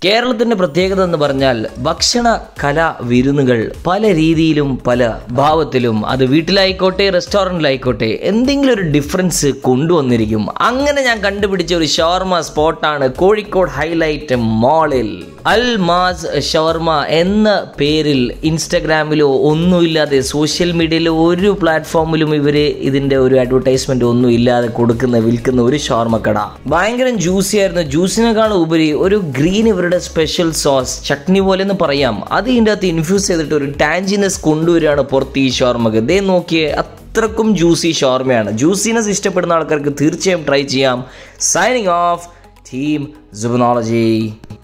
കേരളത്തിന്റെ പ്രത്യേകത എന്ന് പറഞ്ഞാൽ ഭക്ഷണ കലാ വിരുന്നുകൾ പല രീതിയിലും പല ഭാവത്തിലും അത് വീട്ടിലായിക്കോട്ടെ റെസ്റ്റോറൻറ്റിലായിക്കോട്ടെ എന്തെങ്കിലും ഒരു ഡിഫറൻസ് കൊണ്ടുവന്നിരിക്കും അങ്ങനെ ഞാൻ കണ്ടുപിടിച്ച ഒരു ഷവർമ സ്പോട്ടാണ് കോഴിക്കോട് ഹൈലൈറ്റ് മാളിൽ അൽ മാസ് ഷവർമ എന്ന പേരിൽ ഇൻസ്റ്റഗ്രാമിലോ ഒന്നുമില്ലാതെ സോഷ്യൽ മീഡിയയിലോ ഒരു പ്ലാറ്റ്ഫോമിലും ഇവർ ഇതിൻ്റെ ഒരു അഡ്വർടൈസ്മെൻ്റ് ഒന്നും ഇല്ലാതെ കൊടുക്കുന്ന വിൽക്കുന്ന ഒരു ഷവർമ കട ഭയങ്കര ജ്യൂസി ആയിരുന്നു ജ്യൂസിനേക്കാൾ ഉപരി ഒരു ഗ്രീൻ ഇവരുടെ സ്പെഷ്യൽ സോസ് ചട്നി പോലെ എന്ന് പറയാം അത് ഇതിൻ്റെ അകത്ത് ഇൻഫ്യൂസ് ചെയ്തിട്ട് ഒരു ടാഞ്ചിനെസ് കൊണ്ടുവരികയാണ് പുറത്ത് ഈ ഷവർമക്ക് ദേ നോക്കിയേ അത്രക്കും ജ്യൂസി ഷോർമയാണ് ജ്യൂസിനെസ് ഇഷ്ടപ്പെടുന്ന ആൾക്കാർക്ക് തീർച്ചയായും ട്രൈ ചെയ്യാം സൈനിങ് ഓഫ് ടീം ജുബനോളജി